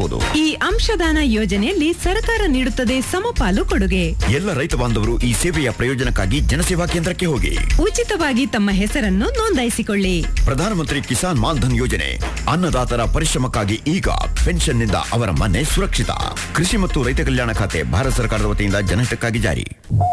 ಮಾಡಬಹುದು ಈ ಅಂಶದಾನ ಯೋಜನೆಯಲ್ಲಿ ಸರ್ಕಾರ ನೀಡುತ್ತದೆ ಸಮಪಾಲು ಕೊಡುಗೆ ಎಲ್ಲ ರೈತ ಬಾಂಧವರು ಈ ಸೇವೆಯ ಪ್ರಯೋಜನಕ್ಕಾಗಿ ಜನಸೇವಾ ಕೇಂದ್ರಕ್ಕೆ ಹೋಗಿ ಉಚಿತವಾಗಿ ತಮ್ಮ ಹೆಸರನ್ನು ನೋಂದಾಯಿಸಿಕೊಳ್ಳಿ ಪ್ರಧಾನಮಂತ್ರಿ ಕಿಸಾನ್ ಮಾನ್ಧನ್ ಯೋಜನೆ ಅನ್ನದಾತರ ಪರಿಶ್ರಮಕ್ಕಾಗಿ ಈಗ ಪೆನ್ಷನ್ನಿಂದ ಅವರ ಮನೆ ಸುರಕ್ಷಿತ ಕೃಷಿ ಮತ್ತು ರೈತ ಕಲ್ಯಾಣ ಖಾತೆ ಭಾರತ ಸರ್ಕಾರದ ವತಿಯಿಂದ ಜನಹಿತಕ್ಕಾಗಿ ಜಾರಿ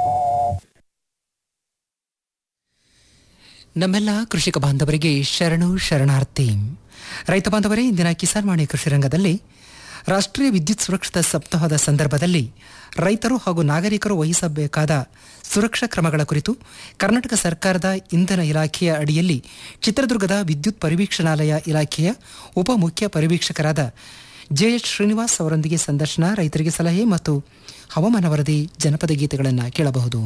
ನಮ್ಮೆಲ್ಲ ಕೃಷಿಕ ಬಾಂಧವರಿಗೆ ಶರಣು ಶರಣಾರ್ಥಿ ರೈತ ಬಾಂಧವರೇ ಇಂದಿನ ಕಿಸಾನ್ ವಾಣಿ ಕೃಷಿ ರಂಗದಲ್ಲಿ ರಾಷ್ಟ್ರೀಯ ವಿದ್ಯುತ್ ಸುರಕ್ಷತಾ ಸಪ್ತಾಹದ ಸಂದರ್ಭದಲ್ಲಿ ರೈತರು ಹಾಗೂ ನಾಗರಿಕರು ವಹಿಸಬೇಕಾದ ಸುರಕ್ಷಾ ಕ್ರಮಗಳ ಕುರಿತು ಕರ್ನಾಟಕ ಸರ್ಕಾರದ ಇಂಧನ ಇಲಾಖೆಯ ಅಡಿಯಲ್ಲಿ ಚಿತ್ರದುರ್ಗದ ವಿದ್ಯುತ್ ಪರಿವೀಕ್ಷಣಾಲಯ ಇಲಾಖೆಯ ಉಪ ಮುಖ್ಯ ಪರಿವೀಕ್ಷಕರಾದ ಜೆಎಚ್ ಶ್ರೀನಿವಾಸ್ ಅವರೊಂದಿಗೆ ಸಂದರ್ಶನ ರೈತರಿಗೆ ಸಲಹೆ ಮತ್ತು ಹವಾಮಾನ ವರದಿ ಜನಪದ ಗೀತೆಗಳನ್ನು ಕೇಳಬಹುದು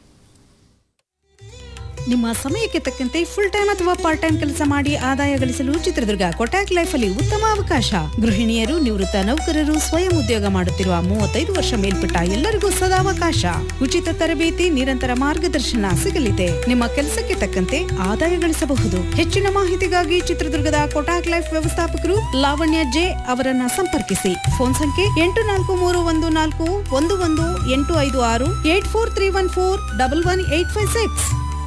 ನಿಮ್ಮ ಸಮಯಕ್ಕೆ ತಕ್ಕಂತೆ ಫುಲ್ ಟೈಮ್ ಅಥವಾ ಪಾರ್ಟ್ ಟೈಮ್ ಕೆಲಸ ಮಾಡಿ ಆದಾಯ ಗಳಿಸಲು ಚಿತ್ರದುರ್ಗ ಕೊಟ್ಯಾಕ್ ಲೈಫ್ ಅಲ್ಲಿ ಉತ್ತಮ ಅವಕಾಶ ಗೃಹಿಣಿಯರು ನಿವೃತ್ತ ನೌಕರರು ಸ್ವಯಂ ಉದ್ಯೋಗ ಮಾಡುತ್ತಿರುವ ಮೂವತ್ತೈದು ವರ್ಷ ಮೇಲ್ಪಟ್ಟ ಎಲ್ಲರಿಗೂ ಸದಾವಕಾಶ ಉಚಿತ ತರಬೇತಿ ನಿರಂತರ ಮಾರ್ಗದರ್ಶನ ಸಿಗಲಿದೆ ನಿಮ್ಮ ಕೆಲಸಕ್ಕೆ ತಕ್ಕಂತೆ ಆದಾಯ ಗಳಿಸಬಹುದು ಹೆಚ್ಚಿನ ಮಾಹಿತಿಗಾಗಿ ಚಿತ್ರದುರ್ಗದ ಕೊಟ್ಯಾಕ್ ಲೈಫ್ ವ್ಯವಸ್ಥಾಪಕರು ಲಾವಣ್ಯ ಜೆ ಅವರನ್ನ ಸಂಪರ್ಕಿಸಿ ಫೋನ್ ಸಂಖ್ಯೆ ಎಂಟು ನಾಲ್ಕು ಮೂರು ಒಂದು ನಾಲ್ಕು ಒಂದು ಒಂದು ಎಂಟು ಐದು ಆರು eight four three one four double one eight five six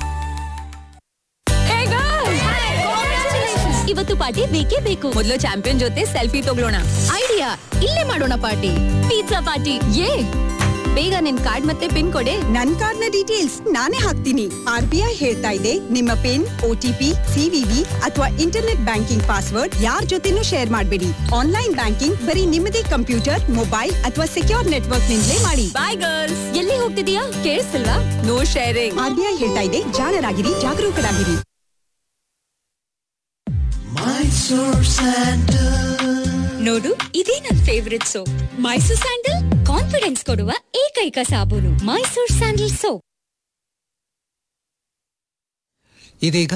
ಇವತ್ತು ಪಾರ್ಟಿ ಬೇಕೇ ಬೇಕು ಮೊದಲು ಚಾಂಪಿಯನ್ ಜೊತೆ ಸೆಲ್ಫಿ ತಗೊಳ್ಳೋಣ ಐಡಿಯಾ ಇಲ್ಲೇ ಮಾಡೋಣ ಪಾರ್ಟಿ ಪಿಜ್ಜಾ ಪಾರ್ಟಿ ಯೇ ಬೇಗ ನಿನ್ ಕಾರ್ಡ್ ಮತ್ತೆ ಪಿನ್ ಕೊಡೆ ನನ್ ಕಾರ್ಡ್ ನ ಡೀಟೇಲ್ಸ್ ನಾನೇ ಹಾಕ್ತೀನಿ ಆರ್ ಬಿ ಐ ಹೇಳ್ತಾ ಇದೆ ನಿಮ್ಮ ಪಿನ್ ಓಟಿಪಿ ಸಿವಿವಿ ಅಥವಾ ಇಂಟರ್ನೆಟ್ ಬ್ಯಾಂಕಿಂಗ್ ಪಾಸ್ವರ್ಡ್ ಯಾರ್ ಜೊತೆನೂ ಶೇರ್ ಮಾಡಬೇಡಿ ಆನ್ಲೈನ್ ಬ್ಯಾಂಕಿಂಗ್ ಬರೀ ನಿಮ್ಮದೇ ಕಂಪ್ಯೂಟರ್ ಮೊಬೈಲ್ ಅಥವಾ ಸೆಕ್ಯೂರ್ ನೆಟ್ವರ್ಕ್ ನಿಂದಲೇ ಮಾಡಿ ಬಾಯ್ ಗರ್ಲ್ಸ್ ಎಲ್ಲಿ ಹೋಗ್ತಿದೀಯಾ ಕೇಳಿಸ್ತಿಲ್ವಾ no sharing R B I ಹೇಳ್ತಾ ಇದೆ ಜಾಣರಾಗಿರಿ ಜಾಗರೂಕರಾಗಿರಿ ನೋಡು ಇದೇ ನನ್ favourite soap Mysore sandal confidence ಕೊಡುವ ಏಕೈಕ ಸಾಬೂನು ಮೈಸೂರ್ ಸ್ಯಾಂಡಲ್ ಸೋಪ್ ಇದೀಗ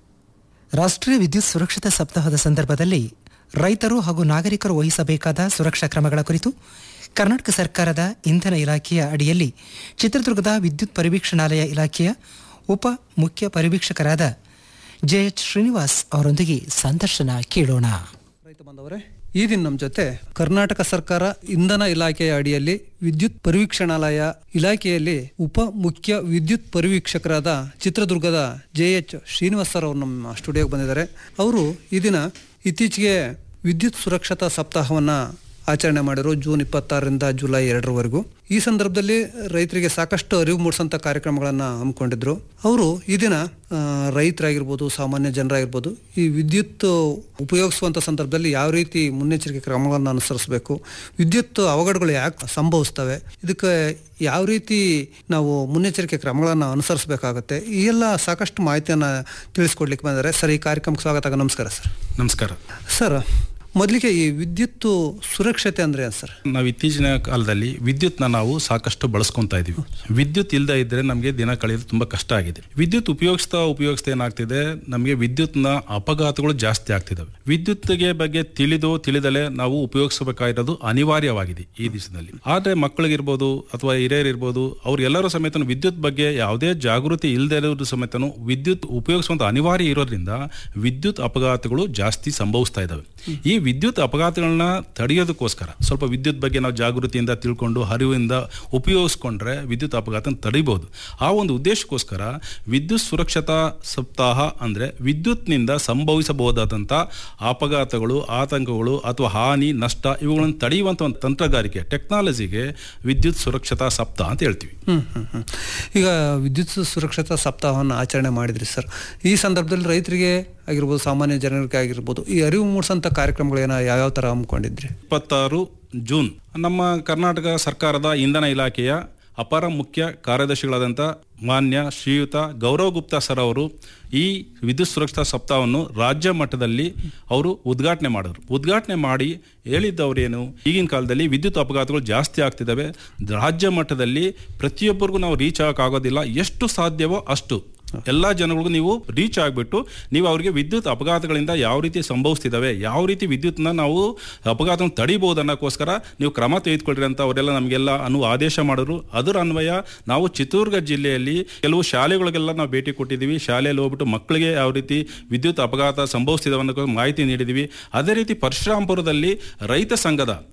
ರಾಷ್ಟ್ರೀಯ ವಿದ್ಯುತ್ ಸುರಕ್ಷತಾ ಸಪ್ತಾಹದ ಸಂದರ್ಭದಲ್ಲಿ ರೈತರು ಹಾಗೂ ನಾಗರಿಕರು ವಹಿಸಬೇಕಾದ ಸುರಕ್ಷಾ ಕ್ರಮಗಳ ಕುರಿತು ಕರ್ನಾಟಕ ಸರ್ಕಾರದ ಇಂಧನ ಇಲಾಖೆಯ ಅಡಿಯಲ್ಲಿ ಚಿತ್ರದುರ್ಗದ ವಿದ್ಯುತ್ ಪರಿವೀಕ್ಷಣಾಲಯ ಇಲಾಖೆಯ ಉಪ ಮುಖ್ಯ ಪರಿವೀಕ್ಷಕರಾದ ಜೆಎಚ್ ಶ್ರೀನಿವಾಸ್ ಅವರೊಂದಿಗೆ ಸಂದರ್ಶನ ಕೇಳೋಣ ರೈತ ಬಾಂಧವರೇ ಈ ದಿನ ನಮ್ಮ ಜೊತೆ ಕರ್ನಾಟಕ ಸರ್ಕಾರ ಇಂಧನ ಇಲಾಖೆಯ ಅಡಿಯಲ್ಲಿ ವಿದ್ಯುತ್ ಪರಿವೀಕ್ಷಣಾಲಯ ಇಲಾಖೆಯಲ್ಲಿ ಉಪ ಮುಖ್ಯ ವಿದ್ಯುತ್ ಪರಿವೀಕ್ಷಕರಾದ ಚಿತ್ರದುರ್ಗದ ಜೆ ಎಚ್ ಶ್ರೀನಿವಾಸ್ ಸರ್ ಅವರು ನಮ್ಮ ಸ್ಟುಡಿಯೋಗೆ ಬಂದಿದ್ದಾರೆ ಅವರು ಈ ದಿನ ಇತ್ತೀಚೆಗೆ ವಿದ್ಯುತ್ ಸುರಕ್ಷತಾ ಸಪ್ತಾಹವನ್ನ ಆಚರಣೆ ಮಾಡಿರೋ ಜೂನ್ ಇಪ್ಪತ್ತಾರರಿಂದ ಜುಲೈ ಎರಡರವರೆಗೂ ಈ ಸಂದರ್ಭದಲ್ಲಿ ರೈತರಿಗೆ ಸಾಕಷ್ಟು ಅರಿವು ಮೂಡಿಸೋಂಥ ಕಾರ್ಯಕ್ರಮಗಳನ್ನು ಹಮ್ಮಿಕೊಂಡಿದ್ರು ಅವರು ಈ ದಿನ ಆ, ರೈತರಾಗಿರ್ಬೋದು ಸಾಮಾನ್ಯ ಜನರಾಗಿರ್ಬೋದು ಈ ವಿದ್ಯುತ್ ಉಪಯೋಗಿಸುವಂಥ ಸಂದರ್ಭದಲ್ಲಿ ಯಾವ ರೀತಿ ಮುನ್ನೆಚ್ಚರಿಕೆ ಕ್ರಮಗಳನ್ನು ಅನುಸರಿಸಬೇಕು ವಿದ್ಯುತ್ ಅವಘಡಗಳು ಯಾಕೆ ಸಂಭವಿಸ್ತವೆ ಇದಕ್ಕೆ ಯಾವ ರೀತಿ ನಾವು ಮುನ್ನೆಚ್ಚರಿಕೆ ಕ್ರಮಗಳನ್ನು ಅನುಸರಿಸಬೇಕಾಗತ್ತೆ ಈ ಎಲ್ಲ ಸಾಕಷ್ಟು ಮಾಹಿತಿಯನ್ನು ತಿಳಿಸ್ಕೊಡ್ಲಿಕ್ಕೆ ಬಂದರೆ ಸರ್ ಈ ಕಾರ್ಯಕ್ರಮಕ್ಕೆ ಸ್ವಾಗತ ನಮಸ್ಕಾರ ಸರ್ ನಮಸ್ಕಾರ ಸರ್ ಮೊದಲಿಗೆ ಈ ವಿದ್ಯುತ್ ಸುರಕ್ಷತೆ ಅಂದ್ರೆ ಏನು ಸರ್ ನಾವು ಇತ್ತೀಚಿನ ಕಾಲದಲ್ಲಿ ವಿದ್ಯುತ್ನ ನಾವು ಸಾಕಷ್ಟು ಬಳಸ್ಕೊತಾ ಇದೀವಿ ವಿದ್ಯುತ್ ಇಲ್ಲದೆ ಇದ್ರೆ ನಮಗೆ ದಿನ ಕಳೆಯೋದು ತುಂಬಾ ಕಷ್ಟ ಆಗಿದೆ ವಿದ್ಯುತ್ ಉಪಯೋಗಿಸ್ತಾ ಉಪಯೋಗಿಸ್ತಾ ಏನಾಗ್ತಿದೆ ನಮಗೆ ವಿದ್ಯುತ್ನ ಅಪಘಾತಗಳು ಜಾಸ್ತಿ ಆಗ್ತಿದಾವೆ ವಿದ್ಯುತ್ಗೆ ಬಗ್ಗೆ ತಿಳಿದು ತಿಳಿದಲೆ ನಾವು ಉಪಯೋಗಿಸಬೇಕಾಗಿರೋದು ಅನಿವಾರ್ಯವಾಗಿದೆ ಈ ದಿವಸದಲ್ಲಿ ಆದ್ರೆ ಮಕ್ಕಳಿಗಿರ್ಬೋದು ಅಥವಾ ಹಿರಿಯರಿರ್ಬೋದು ಅವ್ರೆಲ್ಲರೂ ಸಮೇತ ವಿದ್ಯುತ್ ಬಗ್ಗೆ ಯಾವುದೇ ಜಾಗೃತಿ ಇಲ್ಲದೆ ಇರೋದ್ರ ಸಮೇತನು ವಿದ್ಯುತ್ ಉಪಯೋಗಿಸುವಂತ ಅನಿವಾರ್ಯ ಇರೋದ್ರಿಂದ ವಿದ್ಯುತ್ ಅಪಘಾತಗಳು ಜಾಸ್ತಿ ಸಂಭವಿಸ್ತಾ ಇದಾವೆ ಈ ವಿದ್ಯುತ್ ಅಪಘಾತಗಳನ್ನ ತಡೆಯೋದಕ್ಕೋಸ್ಕರ ಸ್ವಲ್ಪ ವಿದ್ಯುತ್ ಬಗ್ಗೆ ನಾವು ಜಾಗೃತಿಯಿಂದ ತಿಳ್ಕೊಂಡು ಅರಿವಿಂದ ಉಪಯೋಗಿಸ್ಕೊಂಡ್ರೆ ವಿದ್ಯುತ್ ಅಪಘಾತ ತಡಿಬಹುದು ಆ ಒಂದು ಉದ್ದೇಶಕ್ಕೋಸ್ಕರ ವಿದ್ಯುತ್ ಸುರಕ್ಷತಾ ಸಪ್ತಾಹ ಅಂದ್ರೆ ವಿದ್ಯುತ್ನಿಂದ ಸಂಭವಿಸಬಹುದಾದಂಥ ಅಪಘಾತಗಳು ಆತಂಕಗಳು ಅಥವಾ ಹಾನಿ ನಷ್ಟ ಇವುಗಳನ್ನು ತಡೆಯುವಂಥ ಒಂದು ತಂತ್ರಗಾರಿಕೆ ಟೆಕ್ನಾಲಜಿಗೆ ವಿದ್ಯುತ್ ಸುರಕ್ಷತಾ ಸಪ್ತಾಹ ಅಂತ ಹೇಳ್ತೀವಿ ಹ್ಮ್ ಹ್ಮ್ ಹ್ಮ್. ಈಗ ವಿದ್ಯುತ್ ಸುರಕ್ಷತಾ ಸಪ್ತಾಹವನ್ನು ಆಚರಣೆ ಮಾಡಿದ್ರಿ ಸರ್ ಈ ಸಂದರ್ಭದಲ್ಲಿ ರೈತರಿಗೆ ಆಗಿರ್ಬೋದು ಸಾಮಾನ್ಯ ಜನರಿಗೆ ಆಗಿರ್ಬೋದು ಈ ಅರಿವು ಮೂಡಿಸೋಂಥ ಕಾರ್ಯಕ್ರಮಗಳೇನ ಯಾವ್ಯಾವ ಥರ ಹಮ್ಮಿಕೊಂಡಿದ್ರಿ ಇಪ್ಪತ್ತಾರು ಜೂನ್ ನಮ್ಮ ಕರ್ನಾಟಕ ಸರ್ಕಾರದ ಇಂಧನ ಇಲಾಖೆಯ ಅಪರ ಮುಖ್ಯ ಕಾರ್ಯದರ್ಶಿಗಳಾದಂಥ ಮಾನ್ಯ ಶ್ರೀಯುತ ಗೌರವ್ ಗುಪ್ತಾ ಸರ್ ಅವರು ಈ ವಿದ್ಯುತ್ ಸುರಕ್ಷತಾ ಸಪ್ತಾಹವನ್ನು ರಾಜ್ಯ ಮಟ್ಟದಲ್ಲಿ ಅವರು ಉದ್ಘಾಟನೆ ಮಾಡಿದ್ರು ಉದ್ಘಾಟನೆ ಮಾಡಿ ಹೇಳಿದ್ದವರೇನು ಈಗಿನ ಕಾಲದಲ್ಲಿ ವಿದ್ಯುತ್ ಅಪಘಾತಗಳು ಜಾಸ್ತಿ ಆಗ್ತಿದ್ದಾವೆ ರಾಜ್ಯ ಮಟ್ಟದಲ್ಲಿ ಪ್ರತಿಯೊಬ್ಬರಿಗೂ ನಾವು ರೀಚ್ ಆಗೋಕ್ಕಾಗೋದಿಲ್ಲ ಎಷ್ಟು ಸಾಧ್ಯವೋ ಅಷ್ಟು ಎಲ್ಲ ಜನಗಳಿಗೂ ನೀವು ರೀಚ್ ಆಗಿಬಿಟ್ಟು ನೀವು ಅವರಿಗೆ ವಿದ್ಯುತ್ ಅಪಘಾತಗಳಿಂದ ಯಾವ ರೀತಿ ಸಂಭವಿಸ್ತಿದ್ದಾವೆ ಯಾವ ರೀತಿ ವಿದ್ಯುತ್ನ ನಾವು ಅಪಘಾತ ತಡಿಬಹುದು ಅನ್ನೋಕ್ಕೋಸ್ಕರ ನೀವು ಕ್ರಮ ತೆಗೆದುಕೊಳ್ಳ್ರಿ ಅಂತ ಅವರೆಲ್ಲ ನಮಗೆಲ್ಲ ಅನು ಆದೇಶ ಮಾಡಿದ್ರು ಅದರ ಅನ್ವಯ ನಾವು ಚಿತ್ರದುರ್ಗ ಜಿಲ್ಲೆಯಲ್ಲಿ ಕೆಲವು ಶಾಲೆಗಳಿಗೆಲ್ಲ ನಾವು ಭೇಟಿ ಕೊಟ್ಟಿದ್ದೀವಿ ಶಾಲೆಯಲ್ಲಿ ಹೋಗ್ಬಿಟ್ಟು ಮಕ್ಕಳಿಗೆ ಯಾವ ರೀತಿ ವಿದ್ಯುತ್ ಅಪಘಾತ ಸಂಭವಿಸ್ತಿದ್ದಾವೆ ಅನ್ನೋ ಮಾಹಿತಿ ನೀಡಿದ್ದೀವಿ ಅದೇ ರೀತಿ ಪರಶುರಾಂಪುರದಲ್ಲಿ ರೈತ ಸಂಘದ